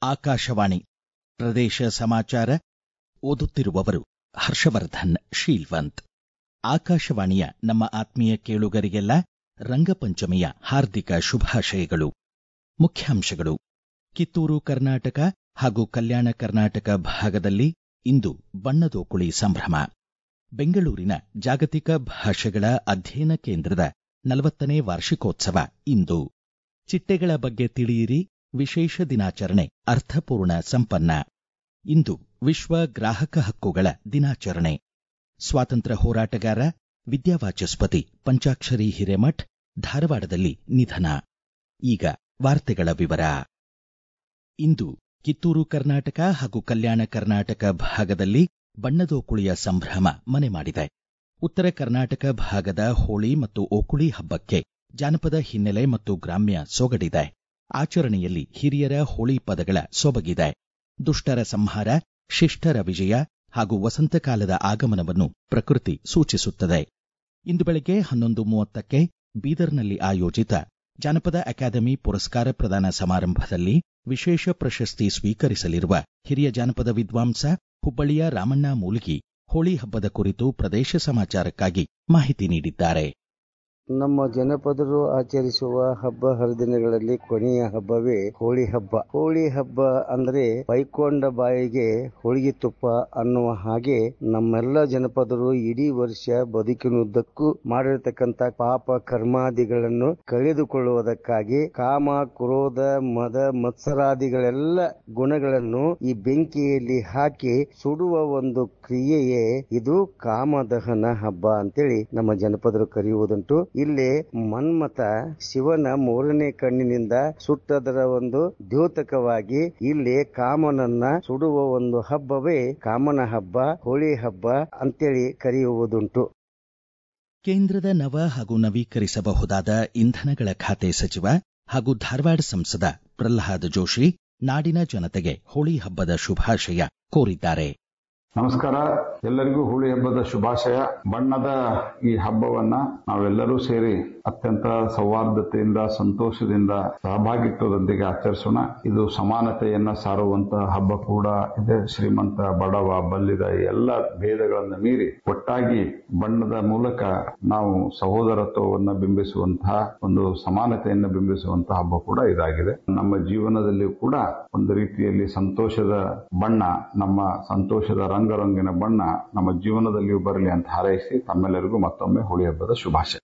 ಆಕಾಶವಾಣಿ ಪ್ರದೇಶ ಸಮಾಚಾರ ಓದುತ್ತಿರುವವರು ಹರ್ಷವರ್ಧನ್ ಶೀಲ್ವಂತ್ ಆಕಾಶವಾಣಿಯ ನಮ್ಮ ಆತ್ಮೀಯ ಕೇಳುಗರಿಗೆಲ್ಲ ರಂಗಪಂಚಮಿಯ ಹಾರ್ದಿಕ ಶುಭಾಶಯಗಳು ಮುಖ್ಯಾಂಶಗಳು ಕಿತ್ತೂರು ಕರ್ನಾಟಕ ಹಾಗೂ ಕಲ್ಯಾಣ ಕರ್ನಾಟಕ ಭಾಗದಲ್ಲಿ ಇಂದು ಬಣ್ಣದೋಕುಳಿ ಸಂಭ್ರಮ ಬೆಂಗಳೂರಿನ ಜಾಗತಿಕ ಭಾಷೆಗಳ ಅಧ್ಯಯನ ಕೇಂದ್ರದ ನಲವತ್ತನೇ ವಾರ್ಷಿಕೋತ್ಸವ ಇಂದು ಚಿಟ್ಟೆಗಳ ಬಗ್ಗೆ ತಿಳಿಯಿರಿ ವಿಶೇಷ ದಿನಾಚರಣೆ ಅರ್ಥಪೂರ್ಣ ಸಂಪನ್ನ ಇಂದು ವಿಶ್ವ ಗ್ರಾಹಕ ಹಕ್ಕುಗಳ ದಿನಾಚರಣೆ ಸ್ವಾತಂತ್ರ್ಯ ಹೋರಾಟಗಾರ ವಿದ್ಯಾವಾಚಸ್ಪತಿ ಪಂಚಾಕ್ಷರಿ ಹಿರೇಮಠ್ ಧಾರವಾಡದಲ್ಲಿ ನಿಧನ ಈಗ ವಾರ್ತೆಗಳ ವಿವರ ಇಂದು ಕಿತ್ತೂರು ಕರ್ನಾಟಕ ಹಾಗೂ ಕಲ್ಯಾಣ ಕರ್ನಾಟಕ ಭಾಗದಲ್ಲಿ ಬಣ್ಣದೋಕುಳಿಯ ಸಂಭ್ರಮ ಮನೆ ಮಾಡಿದೆ ಉತ್ತರ ಕರ್ನಾಟಕ ಭಾಗದ ಹೋಳಿ ಮತ್ತು ಓಕುಳಿ ಹಬ್ಬಕ್ಕೆ ಜಾನಪದ ಹಿನ್ನೆಲೆ ಮತ್ತು ಗ್ರಾಮ್ಯ ಸೊಗಡಿದೆ ಆಚರಣೆಯಲ್ಲಿ ಹಿರಿಯರ ಹೋಳಿ ಪದಗಳ ಸೊಬಗಿದೆ ದುಷ್ಟರ ಸಂಹಾರ ಶಿಷ್ಟರ ವಿಜಯ ಹಾಗೂ ವಸಂತಕಾಲದ ಆಗಮನವನ್ನು ಪ್ರಕೃತಿ ಸೂಚಿಸುತ್ತದೆ ಇಂದು ಬೆಳಗ್ಗೆ ಹನ್ನೊಂದು ಮೂವತ್ತಕ್ಕೆ ಬೀದರ್ನಲ್ಲಿ ಆಯೋಜಿತ ಜಾನಪದ ಅಕಾಡೆಮಿ ಪುರಸ್ಕಾರ ಪ್ರದಾನ ಸಮಾರಂಭದಲ್ಲಿ ವಿಶೇಷ ಪ್ರಶಸ್ತಿ ಸ್ವೀಕರಿಸಲಿರುವ ಹಿರಿಯ ಜಾನಪದ ವಿದ್ವಾಂಸ ಹುಬ್ಬಳ್ಳಿಯ ರಾಮಣ್ಣ ಮೂಲ್ಗಿ ಹೋಳಿ ಹಬ್ಬದ ಕುರಿತು ಪ್ರದೇಶ ಸಮಾಚಾರಕ್ಕಾಗಿ ಮಾಹಿತಿ ನೀಡಿದ್ದಾರೆ ನಮ್ಮ ಜನಪದರು ಆಚರಿಸುವ ಹಬ್ಬ ಹರಿದಿನಗಳಲ್ಲಿ ಕೊನೆಯ ಹಬ್ಬವೇ ಹೋಳಿ ಹಬ್ಬ ಹೋಳಿ ಹಬ್ಬ ಅಂದ್ರೆ ಬೈಕೊಂಡ ಬಾಯಿಗೆ ಹೋಳಿಗೆ ತುಪ್ಪ ಅನ್ನುವ ಹಾಗೆ ನಮ್ಮೆಲ್ಲ ಜನಪದರು ಇಡೀ ವರ್ಷ ಬದುಕಿನುದ್ದಕ್ಕೂ ಮಾಡಿರತಕ್ಕಂತ ಪಾಪ ಕರ್ಮಾದಿಗಳನ್ನು ಕಳೆದುಕೊಳ್ಳುವುದಕ್ಕಾಗಿ ಕಾಮ ಕ್ರೋಧ ಮದ ಮತ್ಸರಾದಿಗಳೆಲ್ಲ ಗುಣಗಳನ್ನು ಈ ಬೆಂಕಿಯಲ್ಲಿ ಹಾಕಿ ಸುಡುವ ಒಂದು ಕ್ರಿಯೆಯೇ ಇದು ಕಾಮದಹನ ಹಬ್ಬ ಅಂತೇಳಿ ನಮ್ಮ ಜನಪದರು ಕರೆಯುವುದುಂಟು ಇಲ್ಲಿ ಮನ್ಮಥ ಶಿವನ ಮೂರನೇ ಕಣ್ಣಿನಿಂದ ಸುಟ್ಟದರ ಒಂದು ದ್ಯೋತಕವಾಗಿ ಇಲ್ಲಿ ಕಾಮನನ್ನ ಸುಡುವ ಒಂದು ಹಬ್ಬವೇ ಕಾಮನ ಹಬ್ಬ ಹೋಳಿ ಹಬ್ಬ ಅಂತೇಳಿ ಕರೆಯುವುದುಂಟು ಕೇಂದ್ರದ ನವ ಹಾಗೂ ನವೀಕರಿಸಬಹುದಾದ ಇಂಧನಗಳ ಖಾತೆ ಸಚಿವ ಹಾಗೂ ಧಾರವಾಡ ಸಂಸದ ಪ್ರಲ್ಹಾದ್ ಜೋಶಿ ನಾಡಿನ ಜನತೆಗೆ ಹೋಳಿ ಹಬ್ಬದ ಶುಭಾಶಯ ಕೋರಿದ್ದಾರೆ ನಮಸ್ಕಾರ ಎಲ್ಲರಿಗೂ ಹೋಳಿ ಹಬ್ಬದ ಶುಭಾಶಯ ಬಣ್ಣದ ಈ ಹಬ್ಬವನ್ನ ನಾವೆಲ್ಲರೂ ಸೇರಿ ಅತ್ಯಂತ ಸೌಹಾರ್ದತೆಯಿಂದ ಸಂತೋಷದಿಂದ ಸಹಭಾಗಿತ್ವದೊಂದಿಗೆ ಆಚರಿಸೋಣ ಇದು ಸಮಾನತೆಯನ್ನ ಸಾರುವಂತಹ ಹಬ್ಬ ಕೂಡ ಇದೆ ಶ್ರೀಮಂತ ಬಡವ ಬಲ್ಲಿದ ಎಲ್ಲ ಭೇದಗಳನ್ನು ಮೀರಿ ಒಟ್ಟಾಗಿ ಬಣ್ಣದ ಮೂಲಕ ನಾವು ಸಹೋದರತ್ವವನ್ನು ಬಿಂಬಿಸುವಂತಹ ಒಂದು ಸಮಾನತೆಯನ್ನು ಬಿಂಬಿಸುವಂತಹ ಹಬ್ಬ ಕೂಡ ಇದಾಗಿದೆ ನಮ್ಮ ಜೀವನದಲ್ಲಿ ಕೂಡ ಒಂದು ರೀತಿಯಲ್ಲಿ ಸಂತೋಷದ ಬಣ್ಣ ನಮ್ಮ ಸಂತೋಷದ ರಂಗರಂಗಿನ ಬಣ್ಣ ನಮ್ಮ ಜೀವನದಲ್ಲಿಯೂ ಬರಲಿ ಅಂತ ಹಾರೈಸಿ ತಮ್ಮೆಲ್ಲರಿಗೂ ಮತ್ತೊಮ್ಮೆ ಹೋಳಿ ಹಬ್ಬದ ಶುಭಾಶಯ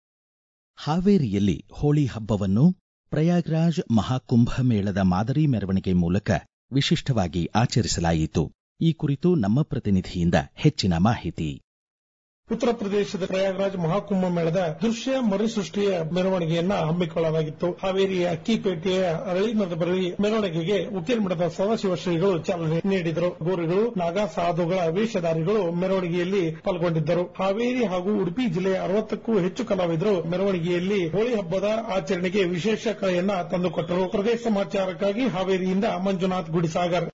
ಹಾವೇರಿಯಲ್ಲಿ ಹೋಳಿ ಹಬ್ಬವನ್ನು ಪ್ರಯಾಗ್ರಾಜ್ ಮಹಾಕುಂಭ ಮೇಳದ ಮಾದರಿ ಮೆರವಣಿಗೆ ಮೂಲಕ ವಿಶಿಷ್ಟವಾಗಿ ಆಚರಿಸಲಾಯಿತು ಈ ಕುರಿತು ನಮ್ಮ ಪ್ರತಿನಿಧಿಯಿಂದ ಹೆಚ್ಚಿನ ಮಾಹಿತಿ ಉತ್ತರ ಪ್ರದೇಶದ ಪ್ರಯಾಗ್ರಾಜ್ ಮಹಾಕುಂಭ ಮೇಳದ ದೃಶ್ಯ ಮರುಸೃಷ್ಟಿಯ ಮೆರವಣಿಗೆಯನ್ನ ಹಮ್ಮಿಕೊಳ್ಳಲಾಗಿತ್ತು ಹಾವೇರಿಯ ಅಕ್ಕಿಪೇಟೆಯ ಅರಳಿಮರದ ಬರಲಿ ಮೆರವಣಿಗೆಗೆ ಉಕ್ಕೇರಿಮಠದ ಸದಾಶಿವ ಶ್ರೀಗಳು ಚಾಲನೆ ನೀಡಿದರು ಗೋರಿಗಳು ನಾಗಾ ಸಾಧುಗಳ ವೇಷಧಾರಿಗಳು ಮೆರವಣಿಗೆಯಲ್ಲಿ ಪಾಲ್ಗೊಂಡಿದ್ದರು ಹಾವೇರಿ ಹಾಗೂ ಉಡುಪಿ ಜಿಲ್ಲೆಯ ಅರವತ್ತಕ್ಕೂ ಹೆಚ್ಚು ಕಲಾವಿದರು ಮೆರವಣಿಗೆಯಲ್ಲಿ ಹೋಳಿ ಹಬ್ಬದ ಆಚರಣೆಗೆ ವಿಶೇಷ ಕಳೆಯನ್ನ ತಂದುಕೊಟ್ಟರು ಪ್ರದೇಶ ಸಮಾಚಾರಕ್ಕಾಗಿ ಹಾವೇರಿಯಿಂದ ಮಂಜುನಾಥ್ ಗುಡಿಸಾಗರ್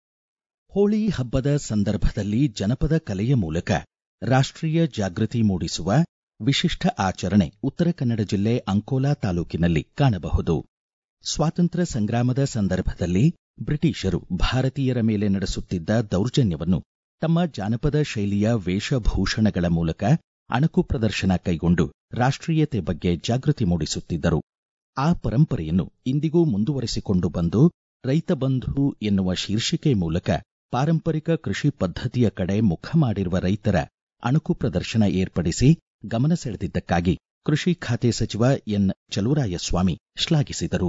ಹೋಳಿ ಹಬ್ಬದ ಸಂದರ್ಭದಲ್ಲಿ ಜನಪದ ಕಲೆಯ ಮೂಲಕ ರಾಷ್ಟ್ರೀಯ ಜಾಗೃತಿ ಮೂಡಿಸುವ ವಿಶಿಷ್ಟ ಆಚರಣೆ ಉತ್ತರ ಕನ್ನಡ ಜಿಲ್ಲೆ ಅಂಕೋಲಾ ತಾಲೂಕಿನಲ್ಲಿ ಕಾಣಬಹುದು ಸ್ವಾತಂತ್ರ್ಯ ಸಂಗ್ರಾಮದ ಸಂದರ್ಭದಲ್ಲಿ ಬ್ರಿಟಿಷರು ಭಾರತೀಯರ ಮೇಲೆ ನಡೆಸುತ್ತಿದ್ದ ದೌರ್ಜನ್ಯವನ್ನು ತಮ್ಮ ಜಾನಪದ ಶೈಲಿಯ ವೇಷಭೂಷಣಗಳ ಮೂಲಕ ಅಣಕು ಪ್ರದರ್ಶನ ಕೈಗೊಂಡು ರಾಷ್ಟ್ರೀಯತೆ ಬಗ್ಗೆ ಜಾಗೃತಿ ಮೂಡಿಸುತ್ತಿದ್ದರು ಆ ಪರಂಪರೆಯನ್ನು ಇಂದಿಗೂ ಮುಂದುವರೆಸಿಕೊಂಡು ಬಂದು ರೈತ ಬಂಧು ಎನ್ನುವ ಶೀರ್ಷಿಕೆ ಮೂಲಕ ಪಾರಂಪರಿಕ ಕೃಷಿ ಪದ್ಧತಿಯ ಕಡೆ ಮುಖ ಮಾಡಿರುವ ರೈತರ ಅಣುಕು ಪ್ರದರ್ಶನ ಏರ್ಪಡಿಸಿ ಗಮನ ಸೆಳೆದಿದ್ದಕ್ಕಾಗಿ ಕೃಷಿ ಖಾತೆ ಸಚಿವ ಎನ್ ಚಲುವರಾಯಸ್ವಾಮಿ ಶ್ಲಾಘಿಸಿದರು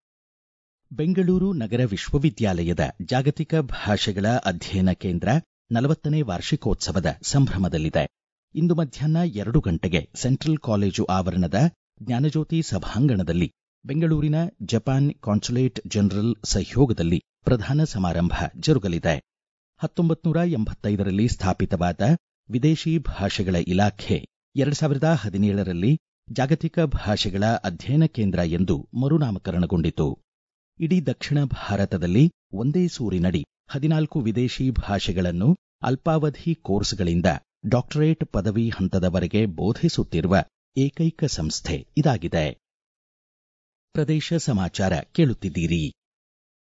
ಬೆಂಗಳೂರು ನಗರ ವಿಶ್ವವಿದ್ಯಾಲಯದ ಜಾಗತಿಕ ಭಾಷೆಗಳ ಅಧ್ಯಯನ ಕೇಂದ್ರ ನಲವತ್ತನೇ ವಾರ್ಷಿಕೋತ್ಸವದ ಸಂಭ್ರಮದಲ್ಲಿದೆ ಇಂದು ಮಧ್ಯಾಹ್ನ ಎರಡು ಗಂಟೆಗೆ ಸೆಂಟ್ರಲ್ ಕಾಲೇಜು ಆವರಣದ ಜ್ಞಾನಜ್ಯೋತಿ ಸಭಾಂಗಣದಲ್ಲಿ ಬೆಂಗಳೂರಿನ ಜಪಾನ್ ಕಾನ್ಸುಲೇಟ್ ಜನರಲ್ ಸಹಯೋಗದಲ್ಲಿ ಪ್ರಧಾನ ಸಮಾರಂಭ ಜರುಗಲಿದೆ ಹತ್ತೊಂಬತ್ತು ನೂರ ಎಂಬತ್ತೈದರಲ್ಲಿ ಸ್ಥಾಪಿತವಾದ ವಿದೇಶಿ ಭಾಷೆಗಳ ಇಲಾಖೆ ಎರಡು ಸಾವಿರದ ಹದಿನೇಳರಲ್ಲಿ ಜಾಗತಿಕ ಭಾಷೆಗಳ ಅಧ್ಯಯನ ಕೇಂದ್ರ ಎಂದು ಮರುನಾಮಕರಣಗೊಂಡಿತು ಇಡೀ ದಕ್ಷಿಣ ಭಾರತದಲ್ಲಿ ಒಂದೇ ಸೂರಿನಡಿ ಹದಿನಾಲ್ಕು ವಿದೇಶಿ ಭಾಷೆಗಳನ್ನು ಅಲ್ಪಾವಧಿ ಕೋರ್ಸ್ಗಳಿಂದ ಡಾಕ್ಟರೇಟ್ ಪದವಿ ಹಂತದವರೆಗೆ ಬೋಧಿಸುತ್ತಿರುವ ಏಕೈಕ ಸಂಸ್ಥೆ ಇದಾಗಿದೆ ಪ್ರದೇಶ ಸಮಾಚಾರ ಕೇಳುತ್ತಿದ್ದೀರಿ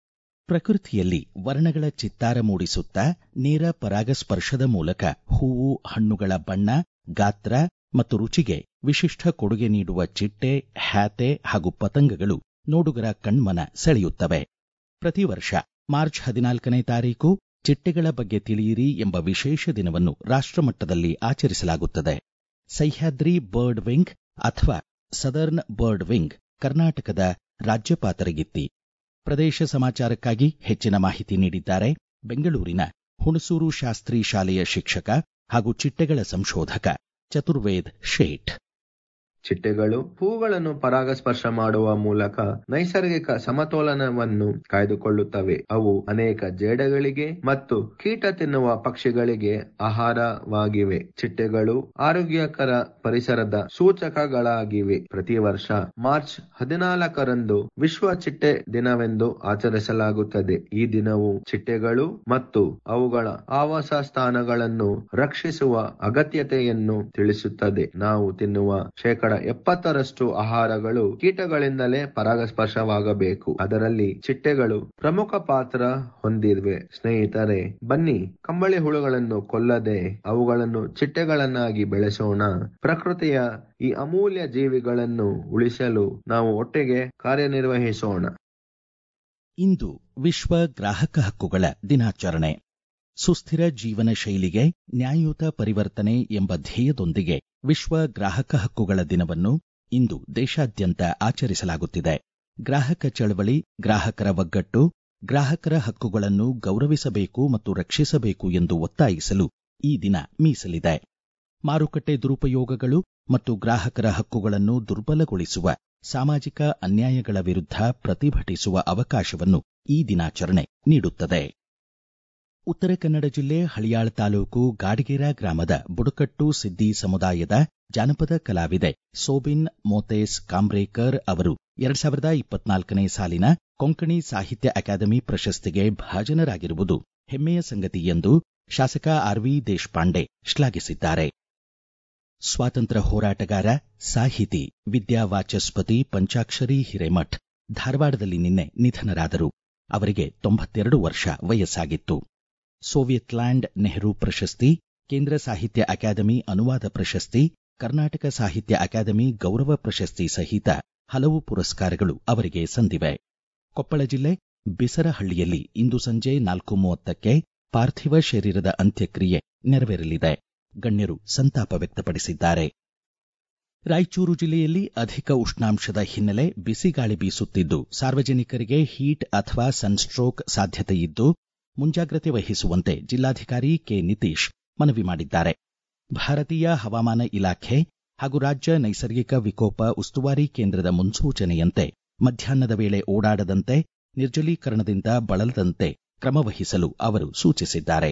ಪ್ರಕೃತಿಯಲ್ಲಿ ವರ್ಣಗಳ ಚಿತ್ತಾರ ಮೂಡಿಸುತ್ತಾ ನೇರ ಪರಾಗಸ್ಪರ್ಶದ ಮೂಲಕ ಹೂವು ಹಣ್ಣುಗಳ ಬಣ್ಣ ಗಾತ್ರ ಮತ್ತು ರುಚಿಗೆ ವಿಶಿಷ್ಟ ಕೊಡುಗೆ ನೀಡುವ ಚಿಟ್ಟೆ ಹ್ಯಾತೆ ಹಾಗೂ ಪತಂಗಗಳು ನೋಡುಗರ ಕಣ್ಮನ ಸೆಳೆಯುತ್ತವೆ ಪ್ರತಿ ವರ್ಷ ಮಾರ್ಚ್ ಹದಿನಾಲ್ಕನೇ ತಾರೀಕು ಚಿಟ್ಟೆಗಳ ಬಗ್ಗೆ ತಿಳಿಯಿರಿ ಎಂಬ ವಿಶೇಷ ದಿನವನ್ನು ರಾಷ್ಟ್ರಮಟ್ಟದಲ್ಲಿ ಆಚರಿಸಲಾಗುತ್ತದೆ ಸಹ್ಯಾದ್ರಿ ಬರ್ಡ್ ವಿಂಗ್ ಅಥವಾ ಸದರ್ನ್ ಬರ್ಡ್ ವಿಂಗ್ ಕರ್ನಾಟಕದ ರಾಜ್ಯ ಪಾತರಗಿತ್ತಿ ಪ್ರದೇಶ ಸಮಾಚಾರಕ್ಕಾಗಿ ಹೆಚ್ಚಿನ ಮಾಹಿತಿ ನೀಡಿದ್ದಾರೆ ಬೆಂಗಳೂರಿನ ಹುಣಸೂರು ಶಾಸ್ತ್ರಿ ಶಾಲೆಯ ಶಿಕ್ಷಕ ಹಾಗೂ ಚಿಟ್ಟೆಗಳ ಸಂಶೋಧಕ ಚತುರ್ವೇದ್ ಶೇಠ್ ಚಿಟ್ಟೆಗಳು ಹೂಗಳನ್ನು ಪರಾಗಸ್ಪರ್ಶ ಮಾಡುವ ಮೂಲಕ ನೈಸರ್ಗಿಕ ಸಮತೋಲನವನ್ನು ಕಾಯ್ದುಕೊಳ್ಳುತ್ತವೆ ಅವು ಅನೇಕ ಜೇಡಗಳಿಗೆ ಮತ್ತು ಕೀಟ ತಿನ್ನುವ ಪಕ್ಷಿಗಳಿಗೆ ಆಹಾರವಾಗಿವೆ ಚಿಟ್ಟೆಗಳು ಆರೋಗ್ಯಕರ ಪರಿಸರದ ಸೂಚಕಗಳಾಗಿವೆ ಪ್ರತಿ ವರ್ಷ ಮಾರ್ಚ್ ಹದಿನಾಲ್ಕರಂದು ವಿಶ್ವ ಚಿಟ್ಟೆ ದಿನವೆಂದು ಆಚರಿಸಲಾಗುತ್ತದೆ ಈ ದಿನವು ಚಿಟ್ಟೆಗಳು ಮತ್ತು ಅವುಗಳ ಆವಾಸ ಸ್ಥಾನಗಳನ್ನು ರಕ್ಷಿಸುವ ಅಗತ್ಯತೆಯನ್ನು ತಿಳಿಸುತ್ತದೆ ನಾವು ತಿನ್ನುವ ಶೇಕಡ ಎಪ್ಪತ್ತರಷ್ಟು ಆಹಾರಗಳು ಕೀಟಗಳಿಂದಲೇ ಪರಾಗಸ್ಪರ್ಶವಾಗಬೇಕು ಅದರಲ್ಲಿ ಚಿಟ್ಟೆಗಳು ಪ್ರಮುಖ ಪಾತ್ರ ಹೊಂದಿವೆ ಸ್ನೇಹಿತರೆ ಬನ್ನಿ ಕಂಬಳಿ ಹುಳುಗಳನ್ನು ಕೊಲ್ಲದೆ ಅವುಗಳನ್ನು ಚಿಟ್ಟೆಗಳನ್ನಾಗಿ ಬೆಳೆಸೋಣ ಪ್ರಕೃತಿಯ ಈ ಅಮೂಲ್ಯ ಜೀವಿಗಳನ್ನು ಉಳಿಸಲು ನಾವು ಒಟ್ಟಿಗೆ ಕಾರ್ಯನಿರ್ವಹಿಸೋಣ ಇಂದು ವಿಶ್ವ ಗ್ರಾಹಕ ಹಕ್ಕುಗಳ ದಿನಾಚರಣೆ ಸುಸ್ಥಿರ ಜೀವನ ಶೈಲಿಗೆ ನ್ಯಾಯಯುತ ಪರಿವರ್ತನೆ ಎಂಬ ಧ್ಯೇಯದೊಂದಿಗೆ ವಿಶ್ವ ಗ್ರಾಹಕ ಹಕ್ಕುಗಳ ದಿನವನ್ನು ಇಂದು ದೇಶಾದ್ಯಂತ ಆಚರಿಸಲಾಗುತ್ತಿದೆ ಗ್ರಾಹಕ ಚಳವಳಿ ಗ್ರಾಹಕರ ಒಗ್ಗಟ್ಟು ಗ್ರಾಹಕರ ಹಕ್ಕುಗಳನ್ನು ಗೌರವಿಸಬೇಕು ಮತ್ತು ರಕ್ಷಿಸಬೇಕು ಎಂದು ಒತ್ತಾಯಿಸಲು ಈ ದಿನ ಮೀಸಲಿದೆ ಮಾರುಕಟ್ಟೆ ದುರುಪಯೋಗಗಳು ಮತ್ತು ಗ್ರಾಹಕರ ಹಕ್ಕುಗಳನ್ನು ದುರ್ಬಲಗೊಳಿಸುವ ಸಾಮಾಜಿಕ ಅನ್ಯಾಯಗಳ ವಿರುದ್ಧ ಪ್ರತಿಭಟಿಸುವ ಅವಕಾಶವನ್ನು ಈ ದಿನಾಚರಣೆ ನೀಡುತ್ತದೆ ಉತ್ತರ ಕನ್ನಡ ಜಿಲ್ಲೆ ಹಳಿಯಾಳ ತಾಲೂಕು ಗಾಡಗೇರ ಗ್ರಾಮದ ಬುಡಕಟ್ಟು ಸಿದ್ದಿ ಸಮುದಾಯದ ಜಾನಪದ ಕಲಾವಿದೆ ಸೋಬಿನ್ ಮೋತೇಸ್ ಕಾಂಬ್ರೇಕರ್ ಅವರು ಎರಡ್ ಸಾವಿರದ ಇಪ್ಪತ್ನಾಲ್ಕನೇ ಸಾಲಿನ ಕೊಂಕಣಿ ಸಾಹಿತ್ಯ ಅಕಾಡೆಮಿ ಪ್ರಶಸ್ತಿಗೆ ಭಾಜನರಾಗಿರುವುದು ಹೆಮ್ಮೆಯ ಸಂಗತಿ ಎಂದು ಶಾಸಕ ಆರ್ವಿ ದೇಶಪಾಂಡೆ ಶ್ಲಾಘಿಸಿದ್ದಾರೆ ಸ್ವಾತಂತ್ರ್ಯ ಹೋರಾಟಗಾರ ಸಾಹಿತಿ ವಿದ್ಯಾವಾಚಸ್ಪತಿ ಪಂಚಾಕ್ಷರಿ ಹಿರೇಮಠ್ ಧಾರವಾಡದಲ್ಲಿ ನಿನ್ನೆ ನಿಧನರಾದರು ಅವರಿಗೆ ತೊಂಬತ್ತೆರಡು ವರ್ಷ ವಯಸ್ಸಾಗಿತ್ತು ಸೋವಿಯತ್ ಲ್ಯಾಂಡ್ ನೆಹರು ಪ್ರಶಸ್ತಿ ಕೇಂದ್ರ ಸಾಹಿತ್ಯ ಅಕಾಡೆಮಿ ಅನುವಾದ ಪ್ರಶಸ್ತಿ ಕರ್ನಾಟಕ ಸಾಹಿತ್ಯ ಅಕಾಡೆಮಿ ಗೌರವ ಪ್ರಶಸ್ತಿ ಸಹಿತ ಹಲವು ಪುರಸ್ಕಾರಗಳು ಅವರಿಗೆ ಸಂದಿವೆ ಕೊಪ್ಪಳ ಜಿಲ್ಲೆ ಬಿಸರಹಳ್ಳಿಯಲ್ಲಿ ಇಂದು ಸಂಜೆ ನಾಲ್ಕು ಮೂವತ್ತಕ್ಕೆ ಪಾರ್ಥಿವ ಶರೀರದ ಅಂತ್ಯಕ್ರಿಯೆ ನೆರವೇರಲಿದೆ ಗಣ್ಯರು ಸಂತಾಪ ವ್ಯಕ್ತಪಡಿಸಿದ್ದಾರೆ ರಾಯಚೂರು ಜಿಲ್ಲೆಯಲ್ಲಿ ಅಧಿಕ ಉಷ್ಣಾಂಶದ ಹಿನ್ನೆಲೆ ಬಿಸಿಗಾಳಿ ಬೀಸುತ್ತಿದ್ದು ಸಾರ್ವಜನಿಕರಿಗೆ ಹೀಟ್ ಅಥವಾ ಸನ್ಸ್ಟ್ರೋಕ್ ಸಾಧ್ಯತೆಯಿದ್ದು ಮುಂಜಾಗ್ರತೆ ವಹಿಸುವಂತೆ ಜಿಲ್ಲಾಧಿಕಾರಿ ಕೆ ನಿತೀಶ್ ಮನವಿ ಮಾಡಿದ್ದಾರೆ ಭಾರತೀಯ ಹವಾಮಾನ ಇಲಾಖೆ ಹಾಗೂ ರಾಜ್ಯ ನೈಸರ್ಗಿಕ ವಿಕೋಪ ಉಸ್ತುವಾರಿ ಕೇಂದ್ರದ ಮುನ್ಸೂಚನೆಯಂತೆ ಮಧ್ಯಾಹ್ನದ ವೇಳೆ ಓಡಾಡದಂತೆ ನಿರ್ಜಲೀಕರಣದಿಂದ ಬಳಲದಂತೆ ಕ್ರಮ ವಹಿಸಲು ಅವರು ಸೂಚಿಸಿದ್ದಾರೆ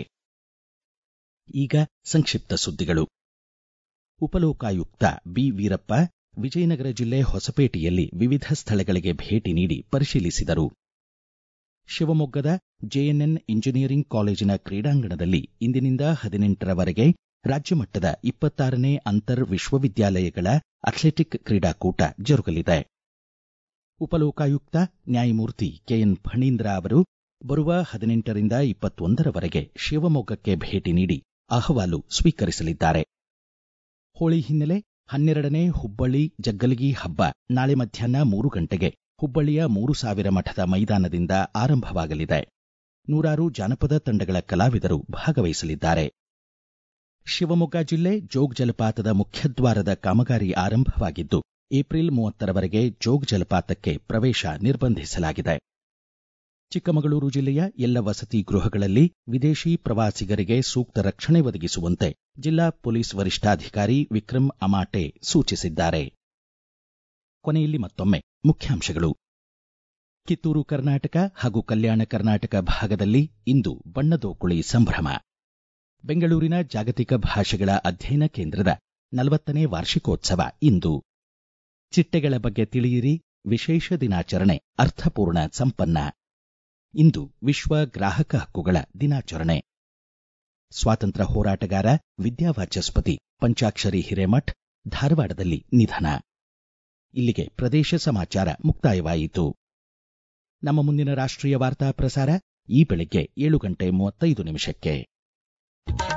ಈಗ ಸಂಕ್ಷಿಪ್ತ ಸುದ್ದಿಗಳು ಉಪಲೋಕಾಯುಕ್ತ ಬಿ ವೀರಪ್ಪ ವಿಜಯನಗರ ಜಿಲ್ಲೆ ಹೊಸಪೇಟೆಯಲ್ಲಿ ವಿವಿಧ ಸ್ಥಳಗಳಿಗೆ ಭೇಟಿ ನೀಡಿ ಪರಿಶೀಲಿಸಿದರು ಶಿವಮೊಗ್ಗದ ಜೆಎನ್ಎನ್ ಇಂಜಿನಿಯರಿಂಗ್ ಕಾಲೇಜಿನ ಕ್ರೀಡಾಂಗಣದಲ್ಲಿ ಇಂದಿನಿಂದ ಹದಿನೆಂಟರವರೆಗೆ ರಾಜ್ಯಮಟ್ಟದ ಇಪ್ಪತ್ತಾರನೇ ಅಂತರ್ ವಿಶ್ವವಿದ್ಯಾಲಯಗಳ ಅಥ್ಲೆಟಿಕ್ ಕ್ರೀಡಾಕೂಟ ಜರುಗಲಿದೆ ಉಪಲೋಕಾಯುಕ್ತ ನ್ಯಾಯಮೂರ್ತಿ ಕೆಎನ್ ಫಣೀಂದ್ರ ಅವರು ಬರುವ ಹದಿನೆಂಟರಿಂದ ಇಪ್ಪತ್ತೊಂದರವರೆಗೆ ಶಿವಮೊಗ್ಗಕ್ಕೆ ಭೇಟಿ ನೀಡಿ ಅಹವಾಲು ಸ್ವೀಕರಿಸಲಿದ್ದಾರೆ ಹೋಳಿ ಹಿನ್ನೆಲೆ ಹನ್ನೆರಡನೇ ಹುಬ್ಬಳ್ಳಿ ಜಗ್ಗಲಗಿ ಹಬ್ಬ ನಾಳೆ ಮಧ್ಯಾಹ್ನ ಮೂರು ಗಂಟೆಗೆ ಹುಬ್ಬಳ್ಳಿಯ ಮೂರು ಸಾವಿರ ಮಠದ ಮೈದಾನದಿಂದ ಆರಂಭವಾಗಲಿದೆ ನೂರಾರು ಜಾನಪದ ತಂಡಗಳ ಕಲಾವಿದರು ಭಾಗವಹಿಸಲಿದ್ದಾರೆ ಶಿವಮೊಗ್ಗ ಜಿಲ್ಲೆ ಜೋಗ್ ಜಲಪಾತದ ಮುಖ್ಯದ್ವಾರದ ಕಾಮಗಾರಿ ಆರಂಭವಾಗಿದ್ದು ಏಪ್ರಿಲ್ ಮೂವತ್ತರವರೆಗೆ ಜೋಗ್ ಜಲಪಾತಕ್ಕೆ ಪ್ರವೇಶ ನಿರ್ಬಂಧಿಸಲಾಗಿದೆ ಚಿಕ್ಕಮಗಳೂರು ಜಿಲ್ಲೆಯ ಎಲ್ಲ ವಸತಿ ಗೃಹಗಳಲ್ಲಿ ವಿದೇಶಿ ಪ್ರವಾಸಿಗರಿಗೆ ಸೂಕ್ತ ರಕ್ಷಣೆ ಒದಗಿಸುವಂತೆ ಜಿಲ್ಲಾ ಪೊಲೀಸ್ ವರಿಷ್ಠಾಧಿಕಾರಿ ವಿಕ್ರಮ್ ಅಮಾಟೆ ಸೂಚಿಸಿದ್ದಾರೆ ಕೊನೆಯಲ್ಲಿ ಮತ್ತೊಮ್ಮೆ ಮುಖ್ಯಾಂಶಗಳು ಕಿತ್ತೂರು ಕರ್ನಾಟಕ ಹಾಗೂ ಕಲ್ಯಾಣ ಕರ್ನಾಟಕ ಭಾಗದಲ್ಲಿ ಇಂದು ಬಣ್ಣದೋಕುಳಿ ಸಂಭ್ರಮ ಬೆಂಗಳೂರಿನ ಜಾಗತಿಕ ಭಾಷೆಗಳ ಅಧ್ಯಯನ ಕೇಂದ್ರದ ನಲವತ್ತನೇ ವಾರ್ಷಿಕೋತ್ಸವ ಇಂದು ಚಿಟ್ಟೆಗಳ ಬಗ್ಗೆ ತಿಳಿಯಿರಿ ವಿಶೇಷ ದಿನಾಚರಣೆ ಅರ್ಥಪೂರ್ಣ ಸಂಪನ್ನ ಇಂದು ವಿಶ್ವ ಗ್ರಾಹಕ ಹಕ್ಕುಗಳ ದಿನಾಚರಣೆ ಸ್ವಾತಂತ್ರ್ಯ ಹೋರಾಟಗಾರ ವಿದ್ಯಾವಾಚಸ್ಪತಿ ಪಂಚಾಕ್ಷರಿ ಹಿರೇಮಠ್ ಧಾರವಾಡದಲ್ಲಿ ನಿಧನ ಇಲ್ಲಿಗೆ ಪ್ರದೇಶ ಸಮಾಚಾರ ಮುಕ್ತಾಯವಾಯಿತು ನಮ್ಮ ಮುಂದಿನ ರಾಷ್ಟ್ರೀಯ ವಾರ್ತಾ ಪ್ರಸಾರ ಈ ಬೆಳಿಗ್ಗೆ ಏಳು ಗಂಟೆ ಮೂವತ್ತೈದು ನಿಮಿಷಕ್ಕೆ